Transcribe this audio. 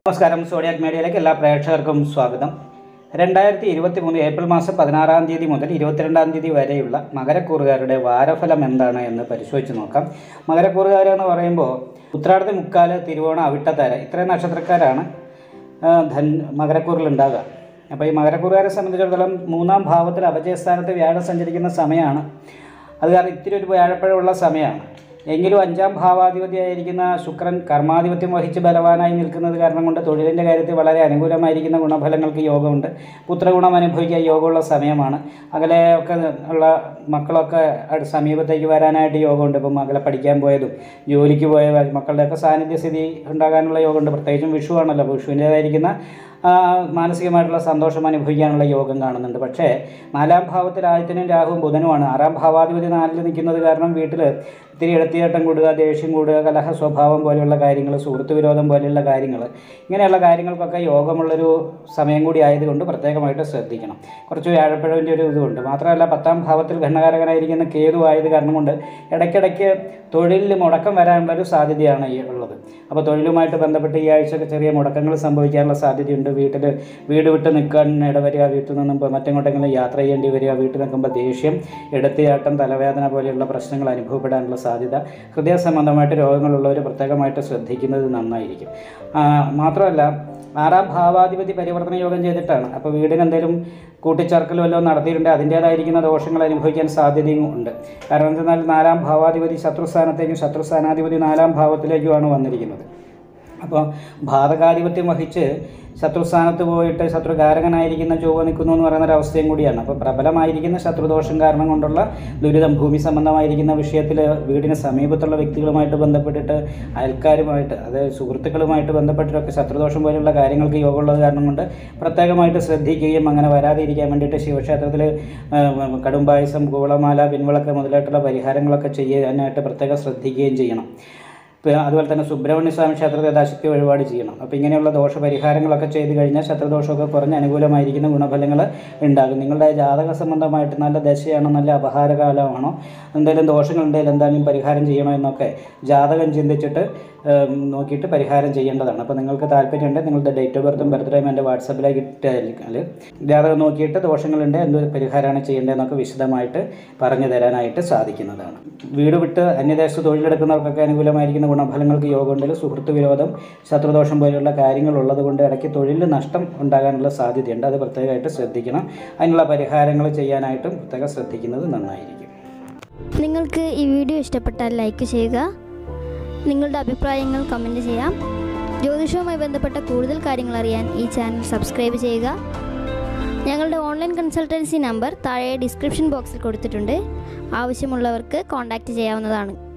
നമസ്കാരം സോഡിയാക് മീഡിയയിലേക്ക് എല്ലാ പ്രേക്ഷകർക്കും സ്വാഗതം രണ്ടായിരത്തി ഇരുപത്തി മൂന്ന് ഏപ്രിൽ മാസം പതിനാറാം തീയതി മുതൽ ഇരുപത്തിരണ്ടാം തീയതി വരെയുള്ള മകരക്കൂറുകാരുടെ വാരഫലം എന്താണ് എന്ന് പരിശോധിച്ച് നോക്കാം മകരക്കൂറുകാർ എന്ന് പറയുമ്പോൾ ഉത്രാടത്തി മുക്കാല് തിരുവോണ അവിട്ടത്തര ഇത്രയും നക്ഷത്രക്കാരാണ് ആ, ധൻ മകരക്കൂറിലുണ്ടാകുക അപ്പോൾ ഈ മകരക്കൂറുകാരെ സംബന്ധിച്ചിടത്തോളം മൂന്നാം ഭാവത്തിൽ അപജയസ്ഥാനത്ത് വ്യാഴം സഞ്ചരിക്കുന്ന സമയമാണ് അത് കാരണം ഇത്തിരി ഒരു വ്യാഴപ്പഴമുള്ള സമയമാണ് എങ്കിലും അഞ്ചാം ഭാവാധിപതിയായിരിക്കുന്ന ശുക്രൻ കർമാധിപത്യം വഹിച്ച് ബലവാനായി നിൽക്കുന്നത് കാരണം കൊണ്ട് തൊഴിലിൻ്റെ കാര്യത്തിൽ വളരെ അനുകൂലമായിരിക്കുന്ന ഗുണഫലങ്ങൾക്ക് യോഗമുണ്ട് പുത്രഗുണം അനുഭവിക്കാൻ യോഗമുള്ള സമയമാണ് അകലെ ഒക്കെ ഉള്ള മക്കളൊക്കെ അടു സമീപത്തേക്ക് വരാനായിട്ട് യോഗമുണ്ട് ഇപ്പം മകളെ പഠിക്കാൻ പോയതും ജോലിക്ക് പോയ മക്കളുടെയൊക്കെ സാന്നിധ്യസ്ഥിതി ഉണ്ടാകാനുള്ള യോഗമുണ്ട് പ്രത്യേകിച്ചും വിഷു ആണല്ലോ വിഷുവിൻ്റേതായിരിക്കുന്ന ആ, മാനസികമായിട്ടുള്ള സന്തോഷം അനുഭവിക്കാനുള്ള യോഗം കാണുന്നുണ്ട് പക്ഷേ നാലാം ഭാവത്തിൽ ആദിത്യനും രാഹുവും ബുധനുമാണ് ആറാം ഭാവാധിപതി നാലിൽ നിൽക്കുന്നത് കാരണം വീട്ടിൽ ഇത്തിരി ഇടത്തിയേട്ടം കൂടുക ദേഷ്യം കൂടുക കലഹ സ്വഭാവം പോലെയുള്ള കാര്യങ്ങൾ സുഹൃത്ത് വിരോധം പോലെയുള്ള കാര്യങ്ങൾ ഇങ്ങനെയുള്ള കാര്യങ്ങൾക്കൊക്കെ യോഗമുള്ളൊരു സമയം കൂടി ആയതുകൊണ്ട് പ്രത്യേകമായിട്ട് ശ്രദ്ധിക്കണം കുറച്ച് വ്യാഴപ്പഴവിൻ്റെ ഒരു ഇതുണ്ട് മാത്രമല്ല പത്താം ഭാവത്തിൽ ഘടനകാരകനായിരിക്കുന്ന കേതു ആയത് കാരണം കൊണ്ട് ഇടയ്ക്കിടയ്ക്ക് തൊഴിലിൽ മുടക്കം വരാനുള്ളൊരു സാധ്യതയാണ് ഈ ഉള്ളത് അപ്പോൾ തൊഴിലുമായിട്ട് ബന്ധപ്പെട്ട് ഈ ആഴ്ചയൊക്കെ ചെറിയ മുടക്കങ്ങൾ സംഭവിക്കാനുള്ള സാധ്യതയുണ്ട് വീട്ടിൽ വീട് വിട്ട് നിൽക്കാൻ ഇടവരിക വീട്ടിൽ നിന്നും ഇപ്പോൾ മറ്റെങ്ങോട്ടെങ്കിലും യാത്ര ചെയ്യേണ്ടി വരിക വീട്ടിൽ നിൽക്കുമ്പോൾ ദേഷ്യം എടുത്തിയാട്ടം തലവേദന പോലെയുള്ള പ്രശ്നങ്ങൾ അനുഭവപ്പെടാനുള്ള സാധ്യത ഹൃദയ സംബന്ധമായിട്ട് രോഗങ്ങളുള്ളവർ പ്രത്യേകമായിട്ട് ശ്രദ്ധിക്കുന്നത് നന്നായിരിക്കും ആ, മാത്രമല്ല ആറാം ഭാവാധിപതി പരിവർത്തന യോഗം ചെയ്തിട്ടാണ് അപ്പോൾ വീടിന് എന്തെങ്കിലും കൂട്ടിച്ചേർക്കൽ വല്ലതും നടത്തിയിട്ടുണ്ടെങ്കിൽ അതിൻ്റേതായിരിക്കുന്ന ദോഷങ്ങൾ അനുഭവിക്കാൻ സാധ്യതയും ഉണ്ട് കാരണം എന്തെന്നാൽ നാലാം ഭാവാധിപതി ശത്രുസ്ഥാനത്തേക്കും ശത്രുസ്ഥാനാധിപതി നാലാം ഭാവത്തിലേക്കുമാണ് വന്നിരിക്കുന്നത് അപ്പോൾ ഭാതകാധിപത്യം വഹിച്ച് ശത്രുസ്ഥാനത്ത് പോയിട്ട് ശത്രുകാരകനായിരിക്കുന്ന ചൊവ്വ നിൽക്കുന്നു എന്ന് പറയുന്ന ഒരു അവസ്ഥയും കൂടിയാണ് അപ്പോൾ പ്രബലമായിരിക്കുന്ന ശത്രുദോഷം കാരണം കൊണ്ടുള്ള ദുരിതം ഭൂമി സംബന്ധമായിരിക്കുന്ന വിഷയത്തിൽ വീടിന് സമീപത്തുള്ള വ്യക്തികളുമായിട്ട് ബന്ധപ്പെട്ടിട്ട് അയൽക്കാരുമായിട്ട് അതായത് സുഹൃത്തുക്കളുമായിട്ട് ബന്ധപ്പെട്ടിട്ടൊക്കെ ശത്രുദോഷം പോലെയുള്ള കാര്യങ്ങൾക്ക് യോഗമുള്ളത് കാരണം കൊണ്ട് പ്രത്യേകമായിട്ട് ശ്രദ്ധിക്കുകയും അങ്ങനെ വരാതിരിക്കാൻ വേണ്ടിയിട്ട് ശിവക്ഷേത്രത്തിൽ കടുംപായസം കൂവളമാല പിൻവിളക്ക് മുതലായിട്ടുള്ള പരിഹാരങ്ങളൊക്കെ ചെയ്യാനായിട്ട് പ്രത്യേകം ശ്രദ്ധിക്കുകയും ചെയ്യണം പിന്നെ അതുപോലെ തന്നെ സുബ്രഹ്മണ്യ സ്വാമി ക്ഷേത്രത്തിൽ യഥാശക്തി വഴിപാട് ചെയ്യണം അപ്പോൾ ഇങ്ങനെയുള്ള ദോഷപരിഹാരങ്ങളൊക്കെ ചെയ്ത് കഴിഞ്ഞാൽ ശത്രുദോഷമൊക്കെ കുറഞ്ഞ് അനുകൂലമായിരിക്കുന്ന ഗുണഫലങ്ങൾ ഉണ്ടാകും നിങ്ങളുടെ ജാതക സംബന്ധമായിട്ട് നല്ല ദശയാണോ നല്ല അപഹാരകാലമാണോ എന്തെങ്കിലും ദോഷങ്ങളുണ്ടെങ്കിൽ എന്തെങ്കിലും പരിഹാരം ചെയ്യണോ എന്നൊക്കെ ജാതകം ചിന്തിച്ചിട്ട് ഏം, നോക്കിയിട്ട് പരിഹാരം ചെയ്യേണ്ടതാണ് അപ്പോൾ നിങ്ങൾക്ക് താല്പര്യമുണ്ട് നിങ്ങളുടെ ഡേറ്റ് ഓഫ് ബർത്തും ബർത്ത്ഡേയും എൻ്റെ വാട്സപ്പിലേക്ക് ഇട്ടാൽ ജാതകം നോക്കിയിട്ട് ദോഷങ്ങളുണ്ട് എന്ത് പരിഹാരമാണ് ചെയ്യേണ്ടതെന്നൊക്കെ വിശദമായിട്ട് പറഞ്ഞു തരാനായിട്ട് സാധിക്കുന്നതാണ് വീട് വിട്ട് അന്യദേശത്ത് തൊഴിലെടുക്കുന്നവർക്കൊക്കെ അനുകൂലമായിരിക്കുന്ന ഗുണഫലങ്ങൾക്ക് യോഗമുണ്ടെങ്കിൽ സുഹൃത്ത് വിരോധം ശത്രുദോഷം പോലെയുള്ള കാര്യങ്ങൾ ഉള്ളത് കൊണ്ട് ഇടയ്ക്ക് തൊഴിലിൽ നഷ്ടം ഉണ്ടാകാനുള്ള സാധ്യതയുണ്ട് അത് പ്രത്യേകമായിട്ട് ശ്രദ്ധിക്കണം അതിനുള്ള പരിഹാരങ്ങൾ ചെയ്യാനായിട്ടും പ്രത്യേകം ശ്രദ്ധിക്കുന്നത് നന്നായിരിക്കും നിങ്ങൾക്ക് ഈ വീഡിയോ ഇഷ്ടപ്പെട്ടാൽ ലൈക്ക് ചെയ്യുക നിങ്ങളുടെ അഭിപ്രായങ്ങൾ കമൻറ്റ് ചെയ്യാം ജ്യോതിഷവുമായി ബന്ധപ്പെട്ട കൂടുതൽ കാര്യങ്ങൾ അറിയാൻ ഈ ചാനൽ സബ്സ്ക്രൈബ് ചെയ്യുക ഞങ്ങളുടെ ഓൺലൈൻ കൺസൾട്ടൻസി നമ്പർ താഴെ ഡിസ്ക്രിപ്ഷൻ ബോക്സിൽ കൊടുത്തിട്ടുണ്ട് ആവശ്യമുള്ളവർക്ക് കോൺടാക്റ്റ് ചെയ്യാവുന്നതാണ്